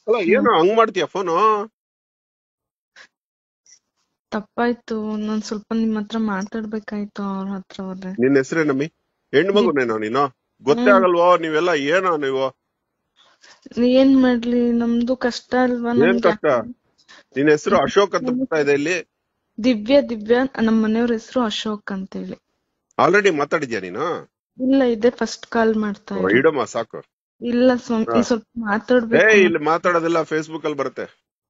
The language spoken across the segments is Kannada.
ಅಲ್ಲ ಏನೋ ಹಂಗ್ ಮಾಡ್ತೀಯ ಫೋನು ತಪ್ಪಾಯ್ತು ನಾನ್ ಸ್ವಲ್ಪ ನಿಮ್ ಹತ್ರ ಮಾತಾಡ್ಬೇಕಾಯ್ತು ಅವ್ರ ಹತ್ರ ಹೋದ್ರೆ ನಿನ್ನ ಹೆಸರೇನಮ್ಮಿ ಹೆಣ್ಣು ಮಗುನೇನೋ ನೀನು ಗೊತ್ತೇ ಆಗಲ್ವೋ ನೀವೆಲ್ಲ ಏನೋ ನೀವು ಏನ್ ಮಾಡ್ಲಿ ನಮ್ದು ಕಷ್ಟ ಅಲ್ವಾ ಏನ್ ನಮ್ಗೆ ಕಷ್ಟ ನಿನ್ನ ಹೆಸರು ಅಶೋಕ್ ಅಂತ ಬರ್ತಾ ಇದೆ ಇಲ್ಲಿ ದಿವ್ಯ ದಿವ್ಯ ನಮ್ ಮನೆಯವ್ರ ಹೆಸರು ಅಶೋಕ್ ಅಂತ ಹೇಳಿ ಆಲ್ರೆಡಿ ಮಾತಾಡಿದ್ಯಾ ನೀನು ಇಲ್ಲ ಇದೇ ಫಸ್ಟ್ ಕಾಲ್ ಮಾಡ್ತಾ ಇರೋದು. ಇಡಮ್ಮ ಸಾಕು ಇಲ್ಲ ಸ್ವಾಮಿ ಸ್ವಲ್ಪ ಏ ಮಾತಾಡ್ಬೇಕು ಇಲ್ಲಿ ಮಾತಾಡೋದೆಲ್ಲ ಫೇಸ್ಬುಕ್ ಅಲ್ಲಿ ಬರುತ್ತೆ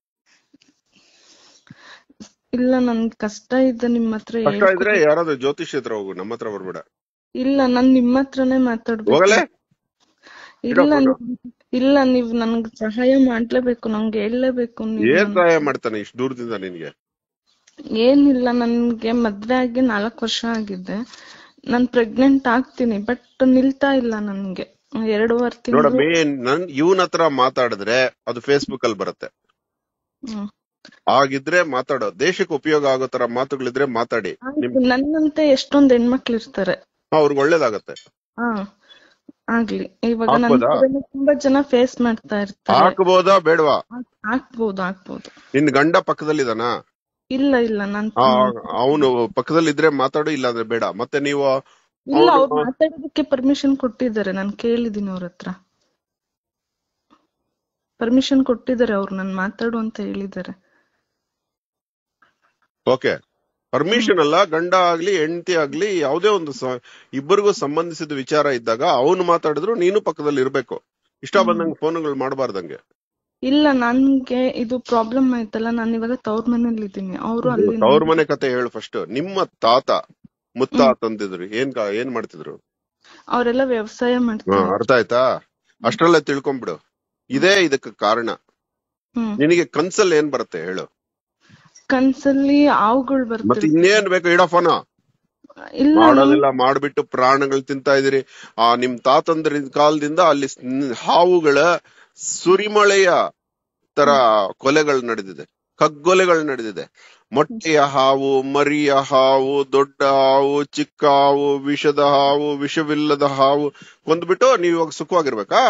ಇಲ್ಲ ನನ್ಗೆ ಕಷ್ಟ ಇದೆ ನಿಮ್ ಹತ್ರ ಕಷ್ಟ ಹೇಳ್ಕೊ- ಇದ್ರೆ ಯಾರಾದ್ರೂ ಜ್ಯೋತಿಷ್ ಹತ್ರ ಹೋಗು ನಮ್ಮ ಹತ್ರ ಬರ್ಬೇಡ ಇಲ್ಲ ನಾನ್ ನಿಮ್ ಹತ್ರನೇ ಮಾತಾಡ್ಬೇಕು ಹೋಗಲೇ ಇಲ್ಲ ಇಡಪ್ಪ ನೀವ್- ಇಲ್ಲ ನೀವ್ ನನ್ಗ್ ಸಹಾಯ ಮಾಡ್ಲೇಬೇಕು ನಂಗೆ ಹೇಳಲೇಬೇಕು ನೀವು ಏನ್ ಸಹಾಯ ಮಾಡ್ತಾನೆ ಇಷ್ಟು ದೂರದಿಂದ ನಿನ್ಗೆ ಏನಿಲ್ಲ ನನ್ಗೆ ಮದ್ವೆ ಆಗಿ ನಾಲ್ಕ್ ವರ್ಷ ಆಗಿದೆ ನಾನ್ ಪ್ರೆಗ್ನೆಂಟ್ ಆಗ್ತೀನಿ ಬಟ್ ನಿಲ್ತಾ ಇಲ್ಲ ನನ್ಗೆ ಎರಡೂವರೆ ತಿಂಗಳು ನೋಡಮ್ಮಿ ನನ್ ಇವನ್ ಹತ್ರ ಮಾತಾಡಿದ್ರೆ ಅದು ಫೇಸ್ಬುಕ್ ಅಲ್ಲಿ ಬರುತ್ತೆ ಆಗಿದ್ರೆ ಮಾತಾಡೋ ದೇಶಕ್ಕೆ ಉಪಯೋಗ ಆಗೋ ತರ ಮಾತುಗಳಿದ್ರೆ ಮಾತಾಡಿ ನಿಮ್ ನನ್ನಂತೆ ಎಷ್ಟೊಂದ್ ಹೆಣ್ಮಕ್ಳು ಇರ್ತಾರೆ ಅವ್ರಿಗೆ ಒಳ್ಳೇದಾಗತ್ತೆ ಹಾ ಆಗ್ಲಿ ಇವಾಗ ನನ್ ಹಾಕ್ಬೋದಾ? ಕಡೆನೂ ತುಂಬಾ ಜನ ಫೇಸ್ ಮಾಡ್ತಾ ಇರ್ತಾರೆ ಹಾಕ್ಬೋದಾ ಬೇಡವಾ ಹಾಕ್- ಹಾಕ್ಬೋದು ಹಾಕ್ಬೋದು ನಿನ್ ಗಂಡ ಪಕ್ಕದಲ್ಲಿದಾನ ಇಲ್ಲ ಇಲ್ಲ ನಾನ್ ಅವನು ಪಕ್ಕದಲ್ಲಿದ್ರೆ ಮಾತಾಡು ಇಲ್ಲಾಂದ್ರೆ ಬೇಡ ಮತ್ತೆ ನೀವು ಇಲ್ಲ ಅವ್ರು- ಅವ್ರು ಮಾತಾಡೋದಕ್ಕೆ ಪರ್ಮಿಷನ್ ಕೊಟ್ಟಿದ್ದಾರೆ ನಾನ್ ಕೇಳಿದೀನಿ ಅವ್ರ ಹತ್ರ ಪರ್ಮಿಷನ್ ಕೊಟ್ಟಿದ್ದಾರೆ ಅವ್ರು ನಾನ್ ಮಾತಾಡು ಅಂತ ಹೇಳಿದ್ದಾರೆ ಓಕೆ ಪರ್ಮಿಷನ್ ಅಲ್ಲ ಗಂಡ ಆಗ್ಲಿ ಹೆಂಡತಿ ಆಗ್ಲಿ ಯಾವುದೇ ಒಂದು ಸ- ಇಬ್ಬರಿಗೂ ಸಂಬಂಧಿಸಿದ ವಿಚಾರ ಇದ್ದಾಗ ಅವನು ಮಾತಾಡಿದ್ರು ನೀನು ಪಕ್ಕದಲ್ಲಿ ಇರ್ಬೇಕು ಇಷ್ಟ ಬಂದಂಗೆ ಫೋನ್ಗಳು ಮಾಡಬಾರ್ದಂಗೆ ಇಲ್ಲ ನನ್ಗೆ ಇದು ಪ್ರಾಬ್ಲಮ್ ಆಯ್ತಲ್ಲ ನಾನ್ ಇವಾಗ ತವ್ರ ಮನೇಲಿ ಇದ್ದೀನಿ ಅವರು ಅಲ್ಲಿ ಅವ್ರ ಮನೆ ಕತೆ ಹೇಳು ಫಸ್ಟ್ ನಿಮ್ಮ ತಾತ ಮುತ್ತಾತ ಅಂತಿದ್ರು ಏನ್ ಕಾ- ಏನ್ ಮಾಡ್ತಿದ್ರು ಅವರೆಲ್ಲ ವ್ಯವಸಾಯ ಹಾ, ಮಾಡ್ತಾರೆ ಅರ್ಥ ಆಯ್ತಾ ಅಷ್ಟ್ರಲ್ಲೇ ತಿಳ್ಕೊಂಬಿಡು ಇದೇ ಇದಕ್ಕೆ ಕಾರಣ ಹ್ಮ್ ನಿನಗೆ ಕನ್ಸಲ್ಲಿ ಏನ್ ಬರುತ್ತೆ ಹೇಳು ಕನ್ಸಲ್ಲಿ ಹಾವುಗಳು ಮತ್ತೆ ಬರ್ತಿರ್ತವೆ ಇನ್ನೇನ್ ಬೇಕು ಇಡ ಫೋನ ಇಲ್ಲ ಮಾಡೋದಿಲ್ಲ ಮಾಡ್ಬಿಟ್ಟು ಪ್ರಾಣಗಳು ತಿಂತಾ ಇದೀರಿ ಆ ನಿಮ್ ತಾತಂದ್ರ ಕಾಲದಿಂದ ಅಲ್ಲಿ ಸ್- ಹಾವುಗಳ ಸುರಿಮಳೆಯ ತರ ಕೊಲೆಗಳು ನಡೆದಿದೆ ಕಗ್ಗೊಲೆಗಳು ನಡೆದಿದೆ ಮೊಟ್ಟೆಯ ಹಾವು ಮರಿಯ ಹಾವು ದೊಡ್ಡ ಹಾವು ಚಿಕ್ಕ ಹಾವು ವಿಷದ ಹಾವು ವಿಷವಿಲ್ಲದ ಹಾವು ಕೊಂದ್ಬಿಟ್ಟು ನೀವು ಇವಾಗ ಸುಖವಾಗಿರ್ಬೇಕಾ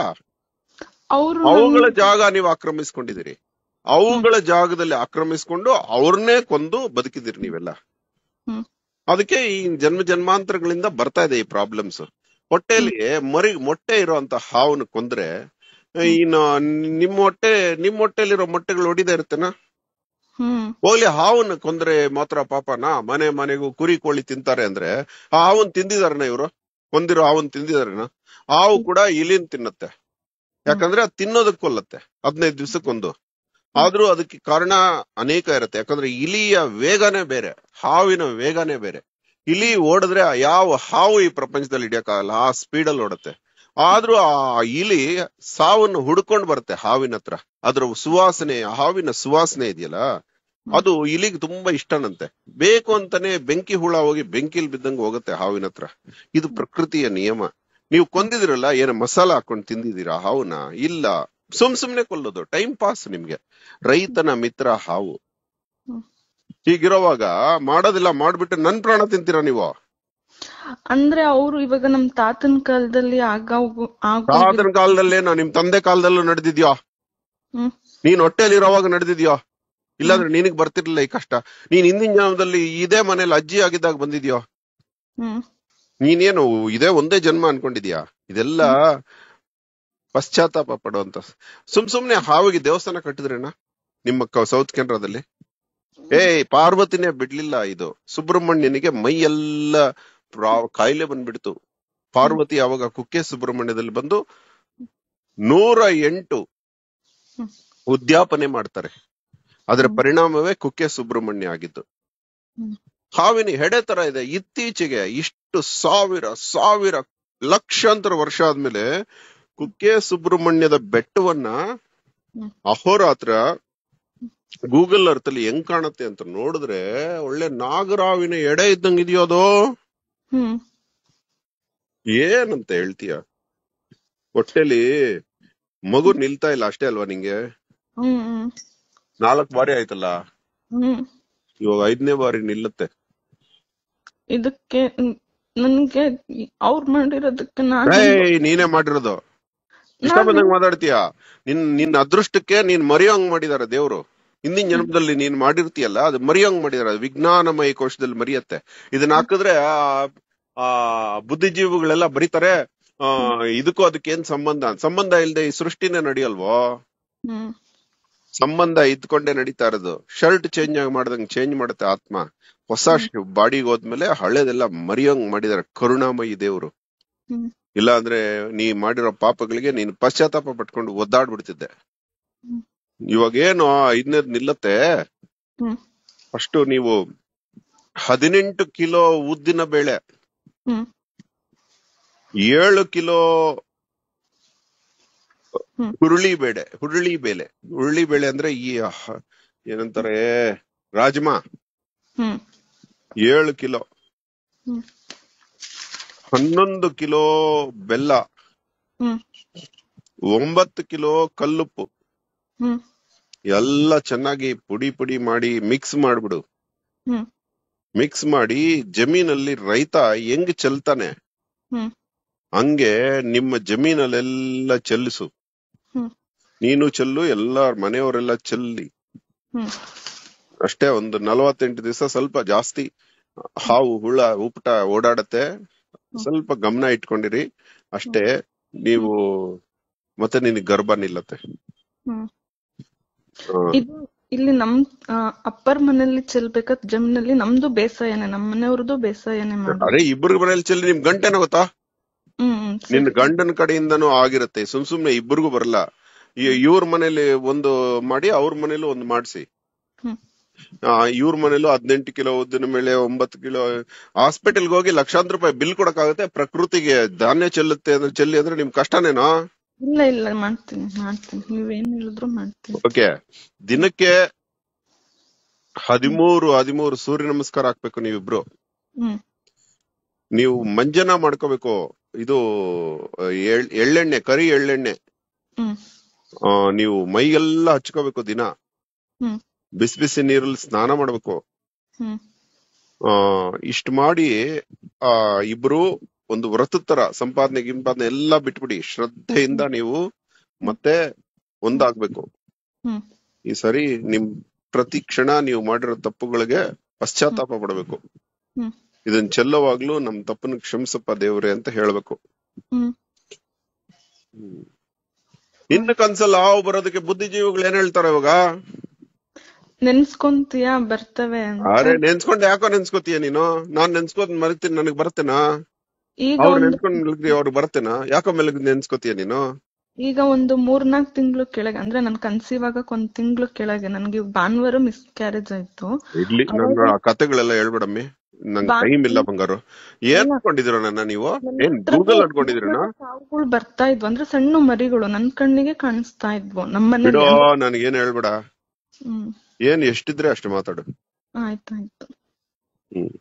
ಅವರು ಅವುಗಳ ಜಾಗ ನೀವು ಆಕ್ರಮಿಸ್ಕೊಂಡಿದ್ದೀರಿ ಅವುಗಳ ಜಾಗದಲ್ಲಿ ಆಕ್ರಮಿಸ್ಕೊಂಡು ಅವ್ರನ್ನೇ ಕೊಂದು ಬದುಕಿದಿರಿ ನೀವೆಲ್ಲ ಹ್ಮ್. ಅದಕ್ಕೆ ಈ ಜನ್ಮ ಜನ್ಮಾಂತರಗಳಿಂದ ಬರ್ತಾ ಇದೆ ಈ ಪ್ರಾಬ್ಲಮ್ಸ್ ಹೊಟ್ಟೆಯಲ್ಲಿ ಮರಿ ಮೊಟ್ಟೆ ಇರುವಂತ ಹಾವನ್ನ ಕೊಂದ್ರೆ ಇನ್ನು ನಿಮ್ಮ ಹೊಟ್ಟೆ ನಿಮ್ ಹೊಟ್ಟೆಲಿರೋ ಮೊಟ್ಟೆಗಳು ಹೊಡಿದೇ ಇರುತ್ತೇನಾ ಹ್ಮ್ ಹೋಗ್ಲಿ ಹಾವನ್ನ ಕೊಂದ್ರೆ ಮಾತ್ರ ಪಾಪನಾ ಮನೆ ಮನೆಗೂ ಕುರಿ ಕೋಳಿ ತಿಂತಾರೆ ಅಂದ್ರೆ ಆ ಹಾವನ್ ತಿಂದಿದಾರನ ಇವರು ಕೊಂದಿರೋ ಹಾವನ್ ತಿಂದಿದಾರನ ಹಾವು ಕೂಡ ಇಲಿನ್ ತಿನ್ನತ್ತೆ ಯಾಕಂದ್ರೆ ಅದು ತಿನ್ನೋದಕ್ ಕೊಲ್ಲತ್ತೆ ಹದಿನೈದು ದಿವ್ಸಕ್ಕೊಂದು ಆದ್ರೂ ಅದಕ್ಕೆ ಕಾರಣ ಅನೇಕ ಇರುತ್ತೆ ಯಾಕಂದ್ರೆ ಇಲಿಯ ವೇಗನೇ ಬೇರೆ ಹಾವಿನ ವೇಗನೇ ಬೇರೆ ಇಲಿ ಓಡಿದ್ರೆ ಯಾವ ಹಾವು ಈ ಪ್ರಪಂಚದಲ್ಲಿ ಹಿಡಿಯಕ್ಕಾಗಲ್ಲ ಆ ಸ್ಪೀಡಲ್ಲಿ ಓಡುತ್ತೆ ಆದ್ರೂ ಆ ಇಲಿ ಸಾವನ್ನು ಹುಡ್ಕೊಂಡ್ ಬರುತ್ತೆ ಹಾವಿನ ಹತ್ರ ಅದ್ರ ಸುವಾಸನೆ ಆ ಹಾವಿನ ಸುವಾಸನೆ ಇದೆಯಲ್ಲ ಅದು ಇಲಿಗೆ ತುಂಬಾ ಇಷ್ಟನಂತೆ ಬೇಕು ಅಂತಾನೆ ಬೆಂಕಿ ಹುಳ ಹೋಗಿ ಬೆಂಕಿಲ್ ಬಿದ್ದಂಗೆ ಹೋಗುತ್ತೆ ಹಾವಿನ ಹತ್ರ ಇದು ಪ್ರಕೃತಿಯ ನಿಯಮ ನೀವು ಕೊಂದಿದಿರಲ್ಲ ಏನ ಮಸಾಲ ಹಾಕೊಂಡು ತಿಂದಿದ್ದೀರಾ ಹಾವುನ ಇಲ್ಲ ಸುಮ್ ಸುಮ್ನೆ ಕೊಲ್ಲೋದು ಟೈಮ್ ಪಾಸ್ ನಿಮ್ಗೆ ರೈತನ ಮಿತ್ರ ಹಾವು ಹ್ಮ್. ಹೀಗಿರೋವಾಗ ಮಾಡೋದಿಲ್ಲ ಮಾಡ್ಬಿಟ್ಟು ನನ್ ಪ್ರಾಣ ತಿಂತೀರಾ ನೀವು ಅಂದ್ರೆ ಅವರು ಇವಾಗ ನಮ್ ತಾತನ ಕಾಲದಲ್ಲಿ ಆಗ ಆಗೋ ತಾತನ ಕಾಲದಲ್ಲೇನೋ ನಿಮ್ ತಂದೆ ಕಾಲದಲ್ಲೂ ನಡೆದಿದ್ಯೋ ಹ್ಮ್ ನೀನ್ ಹೊಟ್ಟೆಲಿ ಇರೋವಾಗ ನಡೆದಿದ್ಯೋ ಇಲ್ಲಾಂದ್ರೆ ನಿನಗ್ ಬರ್ತಿರ್ಲಿಲ್ಲ ಈ ಕಷ್ಟ ನೀನ್ ಹಿಂದಿನ ಜನ್ಮದಲ್ಲಿ ಇದೇ ಮನೇಲಿ ಅಜ್ಜಿ ಆಗಿದ್ದಾಗ ಬಂದಿದ್ಯೋ ಹ್ಮ್ ನೀನೇನು ಇದೇ ಒಂದೇ ಜನ್ಮ ಅನ್ಕೊಂಡಿದ್ಯಾ ಇದೆಲ್ಲ ಪಶ್ಚಾತ್ತಾಪ ಪಡುವಂತ ಸುಮ್ ಸುಮ್ನೆ ಹಾವಿಗೆ ದೇವಸ್ಥಾನ ಕಟ್ಟಿದ್ರೇನ ನಿಮ್ಮ ಕ- ಸೌತ್ ಕೆನರಾದಲ್ಲಿ ಏಯ್ ಪಾರ್ವತಿನೇ ಬಿಡ್ಲಿಲ್ಲ ಇದು ಸುಬ್ರಹ್ಮಣ್ಯನಿಗೆ ಮೈ ಎಲ್ಲ ಪ್ರಾ- ಕಾಯಿಲೆ ಬಂದ್ಬಿಡ್ತು ಪಾರ್ವತಿ ಅವಾಗ ಕುಕ್ಕೆ ಸುಬ್ರಹ್ಮಣ್ಯದಲ್ಲಿ ಬಂದು ನೂರ ಎಂಟು ಹ್ಮ್. ಉದ್ಯಾಪನೆ ಮಾಡ್ತಾರೆ ಅದರ ಹ್ಮ್. ಪರಿಣಾಮವೇ ಕುಕ್ಕೆ ಸುಬ್ರಹ್ಮಣ್ಯ ಆಗಿದ್ದು ಹ್ಮ್. ಹಾವಿನ ಹೆಡೆ ತರ ಇದೆ ಇತ್ತೀಚೆಗೆ ಇಷ್ಟು ಸಾವಿರ ಸಾವಿರ ಲಕ್ಷಾಂತರ ವರ್ಷ ಆದ್ಮೇಲೆ ಕುಕ್ಕೆ ಸುಬ್ರಹ್ಮಣ್ಯದ ಬೆಟ್ಟವನ್ನ ಹ್ಮ್. ಅಹೋರಾತ್ರ ಗೂಗಲ್ ಅರ್ತ್ ಅಲ್ಲಿ ಹೆಂಗ್ ಕಾಣುತ್ತೆ ಅಂತ ನೋಡಿದ್ರೆ ಒಳ್ಳೆ ನಾಗರಾವಿನ ಎಡೆ ಇದ್ದಂಗ್ ಇದೆಯೋ ಅದು ಹ್ಮ್ ಏನಂತ ಹೇಳ್ತೀಯ ಹೊಟ್ಟೆಲಿ ಮಗು ನಿಲ್ತಾ ಇಲ್ಲ ಅಷ್ಟೇ ಅಲ್ವಾ ನಿಂಗೆ ಹ್ಮ್ ಹ್ಮ್ ನಾಲ್ಕ್ ಬಾರಿ ಆಯ್ತಲ್ಲ ಹ್ಮ್ ಇವಾಗ ಐದನೇ ಬಾರಿ ನಿಲ್ಲುತ್ತೆ ಇದಕ್ಕೆ ನ್- ನನ್ಗೆ ಅವ್ರು ಮಾಡಿರೋದಕ್ಕೆ ನಾನು ಏಯ್ ನೀನೇ ಮಾಡಿರೋದು ಇಷ್ಟ ಬಂದಂಗ್ ಮಾತಾಡ್ತೀಯ ನಿನ್ ನಿನ್ ಅದೃಷ್ಟಕ್ಕೆ ನೀನ್ ಮರೆಯೋಂಗ್ ಮಾಡಿದಾರೆ ದೇವ್ರು ಹಿಂದಿನ ಜನ್ಮದಲ್ಲಿ ನೀನ್ ಮಾಡಿರ್ತೀಯಲ್ಲ ಅದು ಮರೆಯೋಂಗ್ ಮಾಡಿದಾರೆ ಅದು ವಿಜ್ಞಾನಮಯ ಕೋಶದಲ್ಲಿ ಮರಿಯತ್ತೆ ಇದನ್ನ ಹಾಕಿದ್ರೆ ಆ ಆ ಬುದ್ಧಿಜೀವಿಗಳೆಲ್ಲ ಬರೀತಾರೆ ಆ ಇದಕ್ಕೂ ಅದಕ್ಕೆ ಏನ್ ಸಂಬಂಧ ಸಂಬಂಧ ಇಲ್ದೆ ಈ ಸೃಷ್ಟಿನೇ ನಡೆಯಲ್ವೋ ಹ್ಮ್ ಸಂಬಂಧ ಇದ್ಕೊಂಡೇ ನಡೀತಾ ಇರೋದು ಶರ್ಟ್ ಚೇಂಜ್ ಆಗಿ ಮಾಡ್ದಂಗ್ ಚೇಂಜ್ ಮಾಡುತ್ತೆ ಆತ್ಮ ಹೊಸ ಬಾಡಿಗೆ ಹೋದ್ಮೇಲೆ ಹಳೇದೆಲ್ಲ ಮರಿಯೋಂಗ್ ಮಾಡಿದಾರೆ ಕರುಣಾಮಯಿ ದೇವ್ರು ಹ್ಮ್ ಇಲ್ಲ ಅಂದ್ರೆ ನೀ ಮಾಡಿರೋ ಪಾಪಗಳಿಗೆ ನೀನು ಪಶ್ಚಾತ್ತಾಪ ಪಟ್ಕೊಂಡು ಒದ್ದಾಡ್ಬಿಡ್ತಿದ್ದೆ ಹ್ಮ್. ಇವಾಗ ಏನು ಐದನೇದ್ ನಿಲ್ಲತ್ತೆ ಹ್ಮ್ ಫಸ್ಟ್ ನೀವು ಹದಿನೆಂಟು ಕಿಲೋ ಉದ್ದಿನ ಬೇಳೆ ಹ್ಮ್ ಏಳು ಕಿಲೋ ಹ್ಮ್. ಹುರುಳಿ ಬೇಳೆ ಹುರುಳಿ ಬೇಳೆ ಹುರುಳಿ ಬೇಳೆ ಅಂದ್ರೆ ಈ ಹ- ಏನಂತಾರೆ ರಾಜ್ಮಾ ಹ್ಮ್ ಏಳು ಕಿಲೋ ಹ್ಮ್ ಹನ್ನೊಂದು ಕಿಲೋ ಬೆಲ್ಲ ಹ್ಮ್ ಒಂಬತ್ತು ಕಿಲೋ ಕಲ್ಲುಪ್ಪು ಹ್ಮ್ ಎಲ್ಲ ಚೆನ್ನಾಗಿ ಪುಡಿ ಪುಡಿ ಮಾಡಿ ಮಿಕ್ಸ್ ಮಾಡ್ಬಿಡು ಹ್ಮ್ ಮಿಕ್ಸ್ ಮಾಡಿ ಜಮೀನಲ್ಲಿ ರೈತ ಹೆಂಗ್ ಚೆಲ್ತಾನೆ ಹ್ಮ್ ಹಂಗೆ ನಿಮ್ಮ ಜಮೀನಲ್ಲೆಲ್ಲ ಚೆಲ್ಲಿಸು ಹ್ಮ್ ನೀನು ಚೆಲ್ಲು ಎಲ್ಲ ಮನೆಯವರೆಲ್ಲ ಚೆಲ್ಲಿ ಹ್ಮ್ ಅಷ್ಟೇ ಒಂದು ನಲವತ್ತೆಂಟು ದಿವಸ ಸ್ವಲ್ಪ ಜಾಸ್ತಿ ಹಾವು ಹುಳ ಉಪಟ ಓಡಾಡತ್ತೆ ಸ್ವಲ್ಪ ಗಮನ ಇಟ್ಕೊಂಡಿರಿ ಅಷ್ಟೇ ನೀವು ಮತ್ತೆ ನಿನಗೆ ಗರ್ಭ ನಿಲ್ಲತ್ತೆ ಹ್ಮ್ ಆ, ಇದು ಇಲ್ಲಿ ನಮ್ ಅಪ್ಪರ್ ಮನೇಲಿ ಚೆಲ್ಬೇಕಾದ್ ಜಮೀನಲ್ಲಿ ನಮ್ದು ಬೇಸಾಯನೇ ನಮ್ ಮನೆಯವ್ರದ್ದು ಬೇಸಾಯನೇ ಮಾಡೋದು ಅರೆ ಇಬ್ಬರು ಮನೇಲಿ ಚೆಲ್ಲಿ ನಿಮ್ ಗಂಟೆನ ಗೊತ್ತಾ ಹ್ಮ್ ಹ್ಮ್ ಸರಿ. ನಿನ್ನ ಗಂಡನ ಕಡೆಯಿಂದನೂ ಆಗಿರುತ್ತೆ ಸುಮ್ ಸುಮ್ನೆ ಇಬ್ಬರಿಗೂ ಬರಲ್ಲ ಇವ್ರ ಮನೇಲಿ ಒಂದು ಮಾಡಿ ಅವ್ರ ಮನೇಲೂ ಒಂದು ಮಾಡಿಸಿ ಹ್ಮ್ ಇವ್ರ ಮನೇಲೂ ಹದಿನೆಂಟು ಕಿಲೋ ಉದ್ದಿನ ಮೇಲೆ ಒಂಬತ್ತು ಕಿಲೋ ಹಾಸ್ಪಿಟಲ್ಗೆ ಹೋಗಿ ಲಕ್ಷಾಂತರ ರೂಪಾಯಿ ಬಿಲ್ ಕೊಡಕ್ಕಾಗತ್ತೆ ಪ್ರಕೃತಿಗೆ ಧಾನ್ಯ ಚೆಲ್ಲುತ್ತೆ ಅಂದ್ರೆ ಚೆಲ್ಲಿ ಅಂದ್ರೆ ನಿಮ್ ಕಷ್ಟನೇನಾ ಇಲ್ಲ ಇಲ್ಲ ಮಾಡ್ತೀನಿ ಮಾಡ್ತೀನಿ ನೀವೇನ್ ಹೇಳಿದ್ರು ಮಾಡ್ತೀನಿ ಓಕೆ ದಿನಕ್ಕೆ ಹದಿಮೂರು ಹದಿಮೂರು ಸೂರ್ಯ ನಮಸ್ಕಾರ ಹಾಕ್ಬೇಕು ನೀವಿಬ್ರು ಹ್ಮ್ ನೀವು ಮಂಜನ ಮಾಡ್ಕೋಬೇಕು ಇದು ಎಳ್- ಎಳ್ಳೆಣ್ಣೆ ಕರಿ ಎಳ್ಳೆಣ್ಣೆ ಹ್ಮ್ ಆ, ನೀವು ಮೈಗೆಲ್ಲ ಹಚ್ಕೋಬೇಕು ದಿನ ಹ್ಮ್ ಬಿಸಿ ಬಿಸಿ ನೀರಲ್ಲಿ ಸ್ನಾನ ಮಾಡ್ಬೇಕು ಹ್ಮ್ ಆ ಇಷ್ಟು ಮಾಡಿ ಆ ಇಬ್ರು ಒಂದು ವ್ರತದ ತರ ಸಂಪಾದನೆ ಗಿಂಪಾದನೆ ಎಲ್ಲಾ ಬಿಟ್ಬಿಡಿ ಶ್ರದ್ಧೆಯಿಂದ ನೀವು ಮತ್ತೆ ಒಂದಾಗ್ಬೇಕು ಹ್ಮ್ ಈ ಸರಿ ನಿಮ್ ಪ್ರತಿ ಕ್ಷಣ ನೀವು ಮಾಡಿರೋ ತಪ್ಪುಗಳಿಗೆ ಪಶ್ಚಾತ್ತಾಪ ಪಡ್ಬೇಕು ಹ್ಮ್ ಇದನ್ ಚೆಲ್ಲುವಾಗ್ಲೂ ನಮ್ ತಪ್ಪನ್ನ ಕ್ಷಮಿಸಪ್ಪ ದೇವ್ರೆ ಅಂತ ಹೇಳ್ಬೇಕು ಹ್ಮ್ ನಿನ್ನ ಕನ್ಸಲ್ಲಿ ಹಾವು ಬರೋದಕ್ಕೆ ಬುದ್ಧಿಜೀವಿಗಳು ಏನ್ ಹೇಳ್ತಾರೆ ಇವಾಗ ನೆನ್ಸ್ಕೊಂತೀಯಾ ಬರ್ತವೆ ಅಂತ ಅರೆ ನೆನ್ಸ್ಕೊಂಡ್ ಯಾಕೋ ನೆನ್ಸ್ಕೊತೀಯ ನೀನು ನಾನ್ ನೆನ್ಸ್ಕೊಂಡ್ ಮರಿತೀನಿ ನನಗ್ ಬರ್ತೇನಾ ಈಗ ಅವ್ರು ಒಂದು ನೆನ್ಸ್ಕೊಂಡ್ ಮಲಗ್ರಿ ಅವ್ರು ಬರ್ತೇನಾ ಯಾಕೋ ಮೆಲಗ್ ನೆನ್ಸ್ಕೊತೀಯ ನೀನು ಈಗ ಒಂದು ಮೂರ್ನಾಲ್ಕು ತಿಂಗಳು ಕೆಳಗೆ ಅಂದ್ರೆ ನನ್ ಕನ್ಸೀವ್ ಆಗಕ್ ಒಂದ್ ತಿಂಗಳು ಕೆಳಗೆ ನನ್ಗೆ ಭಾನುವಾರ ಮಿಸ್ ಕ್ಯಾರೇಜ್ ಆಯ್ತು ಇಡ್ಲಿ ನನ್ನ ಆ ಕತೆಗಳೆಲ್ಲ ಹೇಳ್ಬೇಡಮ್ಮಿ ನಂಗೆ ಬಾ- ಟೈಮ್ ಇಲ್ಲ ಬಂಗಾರು ಏನ್ ಅನ್ಕೊಂಡಿದಿರ ನನ್ನ ನೀವು ಏನ್ ಗೂಗಲ್ ಅನ್ಕೊಂಡಿದಿರನ ಸಾವುಗಳು ಬರ್ತಾ ಇದ್ವು ಅಂದ್ರೆ ಸಣ್ಣ ಮರಿಗಳು ನನ್ ಕಣ್ಣಿಗೆ ಕಾಣಿಸ್ತಾ ಇದ್ವು ನಮ್ಮ ಬಿಡೋ ಮನೇಲಿ ನನಗೇನ್ ಹೇಳ್ಬೇಡ ಹ್ಮ್ ಏನ್ ಎಷ್ಟಿದ್ರೆ ಅಷ್ಟು ಮಾತಾಡು ಆಯ್ತಾಯ್ತು ಹ್ಮ್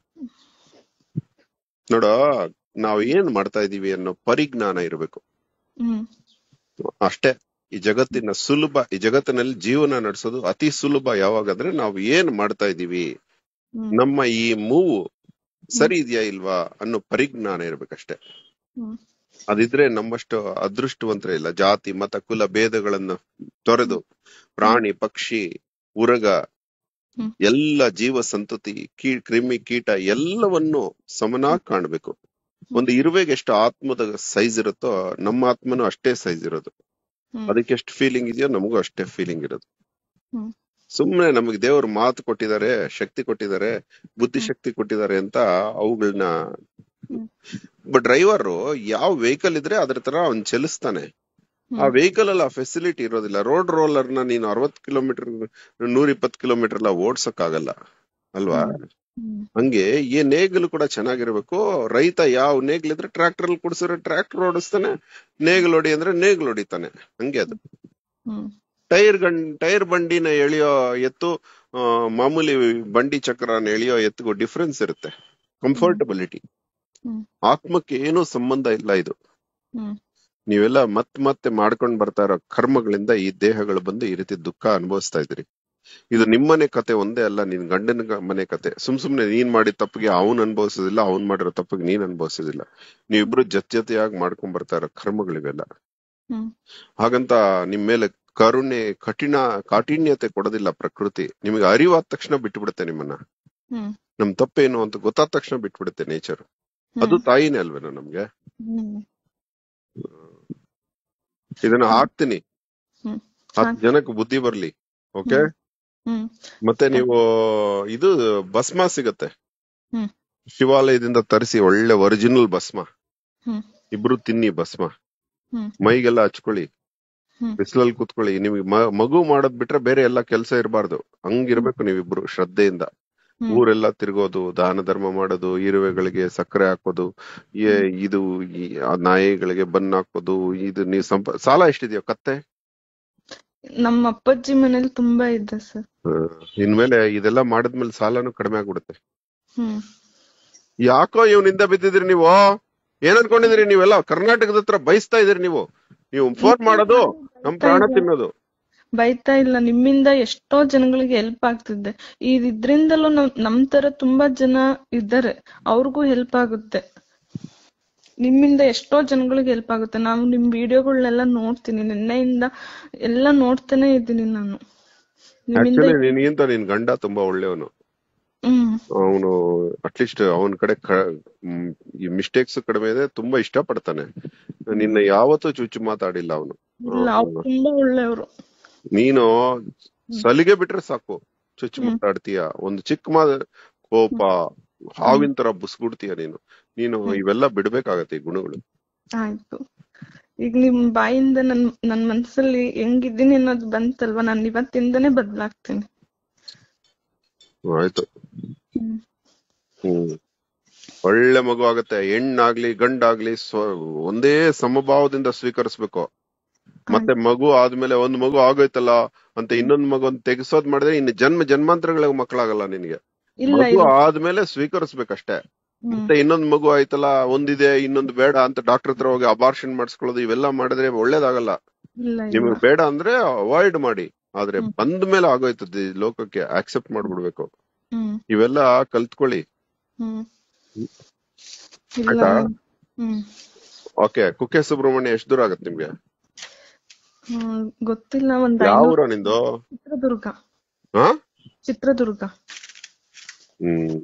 ನೋಡ ನಾವ್ ಏನ್ ಮಾಡ್ತಾ ಇದೀವಿ ಅನ್ನೋ ಪರಿಜ್ಞಾನ ಇರಬೇಕು ಹ್ಮ್ ಅಷ್ಟೇ ಈ ಜಗತ್ತಿನ ಸುಲಭ ಈ ಜಗತ್ತಿನಲ್ಲಿ ಜೀವನ ನಡೆಸೋದು ಅತಿ ಸುಲಭ ಯಾವಾಗಂದ್ರೆ ನಾವು ಏನ್ ಮಾಡ್ತಾ ಇದೀವಿ ಹ್ಮ್ ನಮ್ಮ ಈ ಮೂವು ಸರಿ ಇದೆಯಾ ಇಲ್ವಾ ಅನ್ನೋ ಪರಿಜ್ಞಾನ ಇರ್ಬೇಕಷ್ಟೇ ಹ್ಮ್ ಅದಿದ್ರೆ ನಮ್ಮಷ್ಟು ಅದೃಷ್ಟವಂತರ ಇಲ್ಲ ಜಾತಿ ಮತ ಕುಲ ಭೇದಗಳನ್ನು ತೊರೆದು ಪ್ರಾಣಿ ಪಕ್ಷಿ ಉರಗ ಹ್ಮ್. ಎಲ್ಲ ಜೀವ ಸಂತತಿ ಕೀ ಕ್ರಿಮಿ ಕೀಟ ಎಲ್ಲವನ್ನು ಸಮನಾಗಿ ಕಾಣ್ಬೇಕು ಒಂದು ಇರುವೆಗೆ ಎಷ್ಟು ಆತ್ಮದ ಸೈಜ್ ಇರುತ್ತೋ ನಮ್ಮ ಆತ್ಮನು ಅಷ್ಟೇ ಸೈಜ್ ಇರೋದು ಹ್ಮ್ ಅದಕ್ಕೆ ಎಷ್ಟು ಫೀಲಿಂಗ್ ಇದೆಯೋ ನಮಗೂ ಅಷ್ಟೇ ಫೀಲಿಂಗ್ ಇರೋದು ಹ್ಮ್ ಸುಮ್ನೆ ನಮಗೆ ದೇವರು ಮಾತು ಕೊಟ್ಟಿದ್ದಾರೆ ಶಕ್ತಿ ಕೊಟ್ಟಿದ್ದಾರೆ ಬುದ್ಧಿಶಕ್ತಿ ಕೊಟ್ಟಿದ್ದಾರೆ ಅಂತ ಅವುಗಳನ್ನ ಹ್ಮ್. ಡ್ರೈವರ್ ಯಾವ ವೆಹಿಕಲ್ ಇದ್ರೆ ಅದ್ರ ತರ ಅವ್ನ್ ಚಲಿಸ್ತಾನೆ ಆ ಹ್ಮ್ ವೆಹಿಕಲ್ ಅಲ್ಲಿ ಆ ಫೆಸಿಲಿಟಿ ಇರೋದಿಲ್ಲ ರೋಡ್ ರೋಲರ್ ನ ನೀನು ಅರವತ್ ಕಿಲೋಮೀಟರ್ ನೂರ ಇಪ್ಪತ್ ಕಿಲೋಮೀಟರ್ ಎಲ್ಲ ಓಡ್ಸಕ್ ಆಗಲ್ಲ ಅಲ್ವಾ ಹ್ಮ್ ಹಂಗೆ ಈ ನೇಗಿಲು ಕೂಡ ಚೆನ್ನಾಗಿರ್ಬೇಕು ರೈತ ಯಾವ ನೇಗಿಲಿದ್ರೆ ಟ್ರ್ಯಾಕ್ಟರ್ ಅಲ್ಲಿ ಕುಡಿಸಿದ್ರೆ ಟ್ರ್ಯಾಕ್ಟರ್ ಓಡಿಸ್ತಾನೆ ನೇಗಿಲು ಹೊಡಿ ಅಂದ್ರೆ ನೇಗಿಲು ಹೊಡಿತಾನೆ ಹಂಗೆ ಅದು ಹ್ಮ್ ಟೈರ್ ಗಂಡ್ ಟೈರ್ ಬಂಡಿನ ಎಳೆಯೋ ಎತ್ತು ಆ, ಮಾಮೂಲಿ ಬಂಡಿ ಚಕ್ರನ ಎಳೆಯೋ ಎತ್ತಿಗೂ ಡಿಫ್ರೆನ್ಸ್ ಇರುತ್ತೆ ಕಂಫರ್ಟಬಿಲಿಟಿ ಹ್ಮ್ ಆತ್ಮಕ್ಕೆ ಏನೂ ಸಂಬಂಧ ಇಲ್ಲ ಇದು ಹ್ಮ್ ನೀವೆಲ್ಲ ಮತ್ ಮತ್ತೆ ಮಾಡ್ಕೊಂಡ್ ಬರ್ತಾ ಇರೋ ಕರ್ಮಗಳಿಂದ ಈ ದೇಹಗಳು ಬಂದು ಈ ರೀತಿ ದುಃಖ ಅನುಭವಿಸ್ತಾ ಇದ್ರಿ ಇದು ನಿಮ್ಮನೆ ಕತೆ ಒಂದೇ ಅಲ್ಲ ನಿನ್ ಗಂಡನ ಗ- ಮನೆ ಕತೆ ಸುಮ್ ಸುಮ್ನೆ ನೀನ್ ಮಾಡಿದ ತಪ್ಪಿಗೆ ಅವ್ನ್ ಅನುಭವಿಸೋದಿಲ್ಲ ಅವ್ನ್ ಮಾಡಿರೋ ತಪ್ಪಿಗೆ ನೀನ್ ಅನುಭವಿಸೋದಿಲ್ಲ ನೀವಿಬ್ರು ಜೊತೆ ಜೊತೆಯಾಗಿ ಮಾಡ್ಕೊಂಡ್ ಬರ್ತಾ ಇರೋ ಕರ್ಮಗಳಿವೆಲ್ಲ ಹ್ಮ್ ಹಾಗಂತ ನಿಮ್ ಮೇಲೆ ಕರುಣೆ ಕಠಿಣ ಕಾಠಿಣ್ಯತೆ ಕೊಡೋದಿಲ್ಲ ಪ್ರಕೃತಿ ನಿಮಗೆ ಅರಿವಾದ ತಕ್ಷಣ ಬಿಟ್ಬಿಡುತ್ತೆ ನಿಮ್ಮನ್ನ ಹ್ಮ್ ನಮ್ ತಪ್ಪೇನು ಅಂತ ಗೊತ್ತಾದ ತಕ್ಷಣ ಬಿಟ್ಬಿಡುತ್ತೆ ನೇಚರ್ ಅದು ತಾಯಿನೇ ಅಲ್ವೇನೋ ನಮ್ಗೆ ಹ್ಮ್ ಇದನ್ನ ಹಾಕ್ತೀನಿ ಹ್ಮ್ ಹತ್ತು ಜನಕ್ಕೆ ಬುದ್ಧಿ ಬರ್ಲಿ ಓಕೆ ಹ್ಮ್ ಮತ್ತೆ ನೀವು ಇದು ಭಸ್ಮ ಸಿಗತ್ತೆ ಹ್ಮ್ ಶಿವಾಲಯದಿಂದ ತರಿಸಿ ಒಳ್ಳೆ ಒರಿಜಿನಲ್ ಭಸ್ಮ ಹ್ಮ್ ಇಬ್ರು ತಿನ್ನಿ ಭಸ್ಮ ಹ್ಮ್ ಮೈಗೆಲ್ಲ ಹಚ್ಕೊಳ್ಳಿ ಹ್ಮ್ ಬಿಸಿಲಲ್ಲಿ ಕೂತ್ಕೊಳ್ಳಿ ನಿಮಗೆ ಮಗು ಮಾಡೋದ್ ಬಿಟ್ರೆ ಬೇರೆ ಎಲ್ಲ ಕೆಲಸ ಇರಬಾರ್ದು ಹಂಗಿರ್ಬೇಕು ನೀವಿಬ್ರು ಶ್ರದ್ಧೆಯಿಂದ ಹ್ಮ್ ಊರೆಲ್ಲ ತಿರ್ಗೋದು ದಾನ ಧರ್ಮ ಮಾಡೋದು ಇರುವೆಗಳಿಗೆ ಸಕ್ಕರೆ ಹಾಕೋದು ಏ- ಇದು ಈ ಆ ನಾಯಿಗಳಿಗೆ ಬನ್ ಹಾಕೋದು ಇದು ನೀವು ಸಂಪ ಸಾಲ ಎಷ್ಟಿದೆಯೋ ಕತ್ತೆ ನಮ್ಮ ಅಪ್ಪಾಜಿ ಮನೇಲಿ ತುಂಬಾ ಇದೆ ಸರ್ ಹ್ಮ್. ಇನ್ಮೇಲೆ ಇದೆಲ್ಲ ಮಾಡಿದ್ಮೇಲೆ ಸಾಲನು ಕಡಿಮೆ ಆಗ್ಬಿಡುತ್ತೆ ಹ್ಮ್ ಯಾಕೋ ಇವ್ನಿಂದ ಬಿದ್ದಿದ್ರಿ ನೀವು ಏನ್ ಅನ್ಕೊಂಡಿದ್ರಿ ನೀವೆಲ್ಲ ಕರ್ನಾಟಕದ ಹತ್ರ ಬಯಸ್ತಾ ಇದೀರಿ ನೀವು ನೀವು ಫೋನ್ ಮಾಡೋದು ನಮ್ ಪ್ರಾಣ ತಿನ್ನೋದು ಬೈತಾ ಇಲ್ಲ ನಿಮ್ಮಿಂದ ಎಷ್ಟೋ ಜನಗಳಿಗೆ ಹೆಲ್ಪ್ ಆಗ್ತಿದೆ ಇದ್ರಿಂದಲೂ ನಮ್ ನಮ್ ತರ ತುಂಬಾ ಜನ ಇದ್ದಾರೆ ಅವ್ರಿಗೂ ಹೆಲ್ಪ್ ಆಗುತ್ತೆ ನಿಮ್ಮಿಂದ ಎಷ್ಟೋ ಜನಗಳಿಗೆ ಹೆಲ್ಪ್ ಆಗುತ್ತೆ ನಾವು ನಿಮ್ ವಿಡಿಯೋಗಳನ್ನೆಲ್ಲ ನೋಡ್ತೀನಿ ನಿನ್ನೆಯಿಂದ ಎಲ್ಲ ನೋಡ್ತಾನೆ ಇದ್ದೀನಿ ನಾನು ನಿಮ್ಮಿಂದ ಆಕ್ಚುಲಿ ನಿನ್ಗಿಂತ ನಿನ್ ಗಂಡ ತುಂಬಾ ಒಳ್ಳೆಯವನು ಹ್ಮ್ ಅವನು ಅಟ್ಲೀಸ್ಟ್ ಅವನ ಕಡೆ ಕ- ಮ್, ಈ ಮಿಸ್ಟೇಕ್ಸ್ ಕಡಿಮೆ ಇದೆ ತುಂಬಾ ಇಷ್ಟ ಪಡ್ತಾನೆ ನಿನ್ನ ಯಾವತ್ತೂ ಚುಚ್ಚು ಮಾತಾಡಿಲ್ಲ ಅವನು ಇಲ್ಲ ಅವ್ರು ತುಂಬಾ ಒಳ್ಳೆಯವರು ನೀನು ಸಲಿಗೆ ಬಿಟ್ರೆ ಸಾಕು ಚುಚ್ಚು ಮಾತಾಡ್ತೀಯ ಒಂದು ಚಿಕ್ಕ ಮಾದ ಕೋಪ ಹಾವಿನ ತರ ಬುಸ್ಗುಡ್ತೀಯ ನೀನು ನೀನು ಇವೆಲ್ಲ ಬಿಡ್ಬೇಕಾಗತ್ತೆ ಈ ಗುಣಗಳು ಆಯ್ತು ಈಗ ನಿಮ್ ಬಾಯಿಂದ ನನ್ ನನ್ ಮನ್ಸಲ್ಲಿ ಹೆಂಗಿದ್ದೀನಿ ಅನ್ನೋದು ಬಂತಲ್ವಾ ನಾನ್ ಇವತ್ತಿಂದನೇ ಬದ್ಲಾಗ್ತೀನಿ ಆಯ್ತು ಹ್ಮ್ ಹ್ಮ್ ಒಳ್ಳೆ ಮಗು ಆಗತ್ತೆ ಹೆಣ್ಣಾಗ್ಲಿ ಗಂಡಾಗ್ಲಿ ಸ್ವ ಒಂದೇ ಸಮಭಾವದಿಂದ ಸ್ವೀಕರಿಸ್ಬೇಕು ಮತ್ತೆ ಮಗು ಆದ್ಮೇಲೆ ಒಂದ್ ಮಗು ಆಗೋಯ್ತಲ್ಲ ಅಂತ ಇನ್ನೊಂದ್ ಮಗು ತೆಗಿಸೋದ್ ಮಾಡಿದ್ರೆ ಇನ್ನು ಜನ್ಮ ಜನ್ಮಾಂತರಗಳ ಮಕ್ಕಳಾಗಲ್ಲ ನಿನಗೆ ಇಲ್ಲ ಮಗು ಇಲ್ಲ ಆದ್ಮೇಲೆ ಸ್ವೀಕರಿಸ್ಬೇಕಷ್ಟೇ ಹ್ಮ್ ಮತ್ತೆ ಇನ್ನೊಂದ್ ಮಗು ಆಯ್ತಲ್ಲ ಒಂದಿದೆ ಇನ್ನೊಂದು ಬೇಡ ಅಂತ ಡಾಕ್ಟರ್ ಹತ್ರ ಹೋಗಿ ಅಬಾರ್ಷನ್ ಮಾಡಿಸ್ಕೊಳ್ಳೋದು ಇವೆಲ್ಲ ಮಾಡಿದ್ರೆ ಒಳ್ಳೇದಾಗಲ್ಲ ಇಲ್ಲ ಇಲ್ಲ ನಿಮಗೆ ಬೇಡ ಅಂದ್ರೆ ಅವಾಯ್ಡ್ ಮಾಡಿ ಆದ್ರೆ ಹ್ಮ್. ಬಂದ ಮೇಲೆ ಆಗೋಯ್ತದೆ ಈ ಲೋಕಕ್ಕೆ ಆಕ್ಸೆಪ್ಟ್ ಮಾಡ್ಬಿಡ್ಬೇಕು ಹ್ಮ್ ಇವೆಲ್ಲ ಕಲ್ತ್ಕೊಳ್ಳಿ ಹ್ಮ್ ಇಲ್ಲ ಆಯ್ತಾ? ಹ್ಮ್ ಓಕೆ ಕುಕ್ಕೆ ಸುಬ್ರಹ್ಮಣ್ಯ ಎಷ್ಟು ದೂರ ಆಗತ್ತೆ ನಿಮ್ಗೆ ಹ್ಮ್ ಗೊತ್ತಿಲ್ಲ ಒಂದ್ ಯಾವ ಐನೂರು ಊರ ನಿಂದು ಚಿತ್ರದುರ್ಗ ಹಾ ಚಿತ್ರದುರ್ಗ ಹ್ಮ್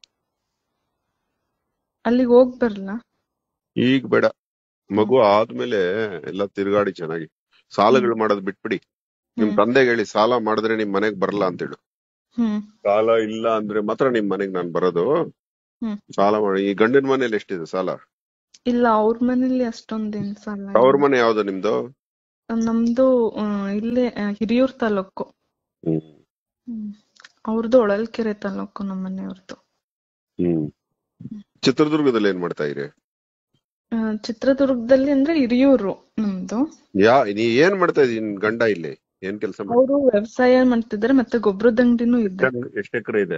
ಅಲ್ಲಿಗೆ ಹೋಗ್ ಬರ್ಲ ಈಗ ಬೇಡ ಮಗು ಆದ್ಮೇಲೆ ಎಲ್ಲ ತಿರುಗಾಡಿ ಚೆನ್ನಾಗಿ ಸಾಲಗಳು ಮಾಡೋದ್ ಬಿಟ್ಬಿಡಿ ನಿಮ್ ಹ್ಮ್. ತಂದೆಗೆ ಹೇಳಿ ಸಾಲ ಮಾಡಿದ್ರೆ ನಿಮ್ ಮನೆಗ್ ಬರಲ್ಲ ಅಂತ ಹೇಳು ಹ್ಮ್ ಸಾಲ ಇಲ್ಲ ಅಂದ್ರೆ ಮಾತ್ರ ನಿಮ್ ಮನೆಗ್ ನಾನ್ ಬರೋದು ಹ್ಮ್. ಸಾಲ ಮಾಡಿ ಈ ಗಂಡನ ಮನೇಲಿ ಎಷ್ಟಿದೆ ಸಾಲ ಇಲ್ಲ ಅವ್ರ ಮನೇಲಿ ಅಷ್ಟೊಂದೇನ್ ಸಾಲ ಇಲ್ಲ. ಅವ್ರ ಮನೆ ಯಾವ್ದು ನಿಮ್ದು ನಮ್ದು ಆ, ಇಲ್ಲೇ ಆ, ಹಿರಿಯೂರ್ ತಾಲೂಕು ಹ್ಮ್ ಹ್ಮ್ ಅವ್ರದ್ದು ಹೊಳಲ್ಕೆರೆ ತಾಲೂಕು ನಮ್ಮ ಮನೆಯವ್ರದ್ದು ಹ್ಮ್ ಚಿತ್ರದುರ್ಗದಲ್ಲಿ ಏನ್ ಮಾಡ್ತಾ ಇರಿ ಆ, ಚಿತ್ರದುರ್ಗದಲ್ಲಿ ಅಂದ್ರೆ ಹಿರಿಯೂರು ನಮ್ದು ಯಾ ನೀ ಏನ್ ಮಾಡ್ತಾ ಇದೀನಿ ನಿನ್ ಗಂಡ ಇಲ್ಲಿ ಏನ್ ಕೆಲಸ ಅವರು ವ್ಯವಸಾಯ ಮಾಡ್ತಿದ್ದಾರೆ ಮತ್ತೆ ಗೊಬ್ಬರದ ಅಂಗಡಿನೂ ಇದೆ ಎಷ್ಟ್ ಎಕರೆ ಇದೆ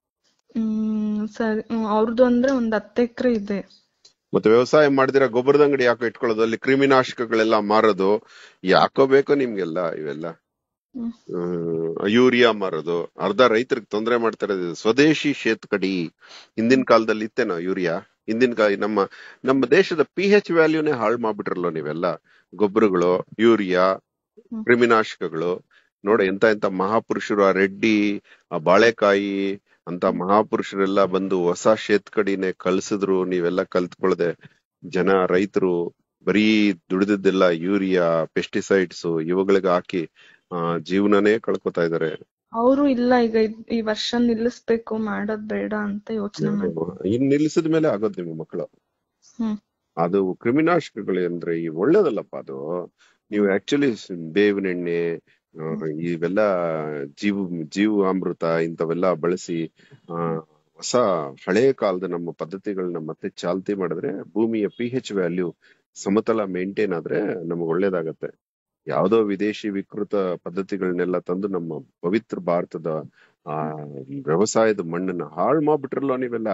ಹ್ಮ್ ಸರಿ ಹ್ಮ್, ಅವ್ರದ್ದು ಅಂದ್ರೆ ಒಂದ್ ಹತ್ತು ಎಕರೆ ಇದೆ ಮತ್ತೆ ವ್ಯವಸಾಯ ಮಾಡಿದಿರ ಗೊಬ್ಬರದ ಅಂಗಡಿ ಯಾಕೋ ಇಟ್ಕೊಳ್ಳೋದು ಅಲ್ಲಿ ಕ್ರಿಮಿನಾಶಕಗಳೆಲ್ಲ ಮಾರೋದು ಯಾಕೋ ಬೇಕೋ ನಿಮ್ಗೆಲ್ಲ ಇವೆಲ್ಲ ಹ್ಮ್. ಹ್ಮ್, ಯೂರಿಯಾ ಮಾರೋದು ಅರ್ಧ ರೈತರಿಗೆ ತೊಂದರೆ ಮಾಡ್ತಾ ಇರೋದು ಇದು. ಸ್ವದೇಶಿ ಶೇತ್ಕಡಿ ಹಿಂದಿನ ಕಾಲದಲ್ಲಿ ಇತ್ತೇನೋ ಯೂರಿಯಾ ಹಿಂದಿನ ಕಾಲ ನಮ್ಮ ನಮ್ಮ ದೇಶದ ಪಿ ಎಚ್ ವ್ಯಾಲ್ಯೂನೇ ಹಾಳು ಮಾಡ್ಬಿಟ್ರಲ್ಲ ನೀವೆಲ್ಲ ಗೊಬ್ಬರಗಳು ಯೂರಿಯಾ ಹ್ಮ್. ಕ್ರಿಮಿನಾಶಕಗಳು ನೋಡ ಎಂತ ಎಂತ ಮಹಾಪುರುಷರು ಆ ರೆಡ್ಡಿ ಆ ಬಾಳೆಕಾಯಿ ಅಂತ ಮಹಾಪುರುಷರೆಲ್ಲ ಬಂದು ಹೊಸ ಶೇತ್ಕಡಿನೇ ಕಲ್ಸಿದ್ರು ನೀವೆಲ್ಲ ಕಲ್ತ್ಕೊಳ್ದೆ ಜನ ರೈತರು ಬರೀ ದುಡಿದದ್ದೆಲ್ಲ ಯೂರಿಯಾ ಪೆಸ್ಟಿಸೈಡ್ಸ್ ಇವುಗಳಿಗೆ ಹಾಕಿ ಆ ಜೀವನನೇ ಕಳ್ಕೊತಾ ಇದಾರೆ ಅವರು ಇಲ್ಲ ಈಗ ಇದ್- ಈ ವರ್ಷ ನಿಲ್ಲಿಸ್ಬೇಕು ಮಾಡೋದ್ ಬೇಡ ಅಂತ ಯೋಚನೆ ಮಾಡಿ ಇನ್ ನಿಲ್ಸಿದ ಮೇಲೆ ಆಗೋದ್ ನಿಮ್ಮ ಮಕ್ಕಳು ಹ್ಮ್ ಅದು ಕ್ರಿಮಿನಾಶಕಗಳು ಅಂದ್ರೆ ಈ ಒಳ್ಳೇದಲ್ಲಪ್ಪ ಅದು ನೀವು ಆಕ್ಚುಲಿ ಬೇವಿನ ಎಣ್ಣೆ ಆ, ಇವೆಲ್ಲ ಜೀವ ಜೀವಾಮೃತ ಇಂಥವೆಲ್ಲ ಬಳಸಿ ಆ ಹೊಸ ಹಳೆ ಕಾಲದ ನಮ್ಮ ಪದ್ಧತಿಗಳನ್ನ ಮತ್ತೆ ಚಾಲ್ತಿ ಮಾಡಿದ್ರೆ ಭೂಮಿಯ ಪಿ ಎಚ್ ವ್ಯಾಲ್ಯೂ ಸಮತಲ ಮೇಂಟೈನ್ ಆದ್ರೆ ನಮಗೆ ಒಳ್ಳೇದಾಗತ್ತೆ ಯಾವ್ದೋ ವಿದೇಶಿ ವಿಕೃತ ಪದ್ಧತಿಗಳನ್ನೆಲ್ಲ ತಂದು ನಮ್ಮ ಪವಿತ್ರ ಭಾರತದ ಆ ವ್ಯವಸಾಯದ ಮಣ್ಣನ್ನ ಹಾಳು ಮಾಡ್ಬಿಟ್ರಲ್ಲ ನೀವೆಲ್ಲ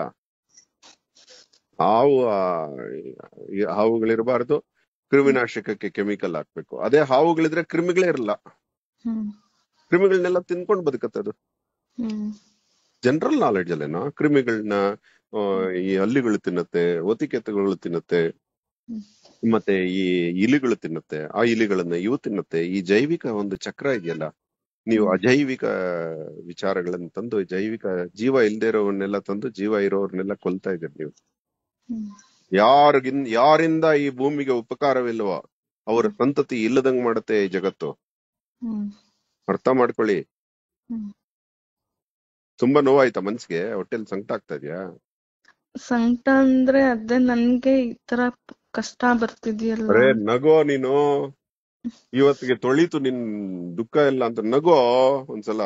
ಹಾವು ಆ, ಈ ಹಾವುಗಳಿರಬಾರ್ದು ಕ್ರಿಮಿನಾಶಕಕ್ಕೆ ಕೆಮಿಕಲ್ ಹಾಕ್ಬೇಕು ಅದೇ ಹಾವುಗಳಿದ್ರೆ ಕ್ರಿಮಿಗಳೇ ಇರಲ್ಲ ಹ್ಮ್ ಕ್ರಿಮಿಗಳನ್ನೆಲ್ಲ ತಿನ್ಕೊಂಡು ಬದುಕತ್ತದು ಹ್ಮ್ ಜನರಲ್ ನಾಲೆಡ್ಜ್ ಅಲ್ಲೇನೋ ಕ್ರಿಮಿಗಳನ್ನ ಆ, ಈ ಹಲ್ಲಿಗಳು ತಿನ್ನತ್ತೆ ಒತಿಕೆತ್ತುಗಳು ತಿನ್ನತ್ತೆ ಹ್ಮ್. ಮತ್ತೆ ಈ ಇಲಿಗಳು ತಿನ್ನುತ್ತೆ ಆ ಇಲಿಗಳನ್ನ ಇವು ತಿನ್ನುತ್ತೆ ಈ ಜೈವಿಕ ಒಂದು ಚಕ್ರ ಇದೆಯಲ್ಲ ನೀವು ಹ್ಮ್. ಅಜೈವಿಕ ವಿಚಾರಗಳನ್ನ ತಂದು ಜೈವಿಕ ಜೀವ ಇಲ್ದೇ ಇರೋವನ್ನೆಲ್ಲ ತಂದು ಜೀವ ಇರೋರ್ನೆಲ್ಲ ಕೊಲ್ತಾ ಇದ್ದೀರಿ ನೀವು ಹ್ಮ್. ಯಾರಿಗಿನ್ ಯಾರಿಂದ ಈ ಭೂಮಿಗೆ ಉಪಕಾರವಿಲ್ವೋ ಅವರ ಸಂತತಿ ಇಲ್ಲದಂಗ್ ಮಾಡುತ್ತೆ ಈ ಜಗತ್ತು ಹ್ಮ್. ಅರ್ಥ ಮಾಡ್ಕೊಳ್ಳಿ ಹ್ಮ್. ತುಂಬಾ ನೋವಾಯ್ತಾ ಮನ್ಸಿಗೆ ಹೊಟ್ಟೆಲ್ ಸಂಕಟ ಆಗ್ತಾ ಇದ್ಯಾ ಸಂಕಟ ಅಂದ್ರೆ ಅದೇ ನನ್ಗೆ ಈ ತರ ಕಷ್ಟ ಬರ್ತಿದ್ಯಲ್ಲ ಅರೆ ನಗೋ ನೀನು ಇವತ್ತಿಗೆ ತೊಳಿತು ನಿನ್ ದುಃಖ ಇಲ್ಲ ಅಂತ ನಗೋ ಒಂದ್ಸಲ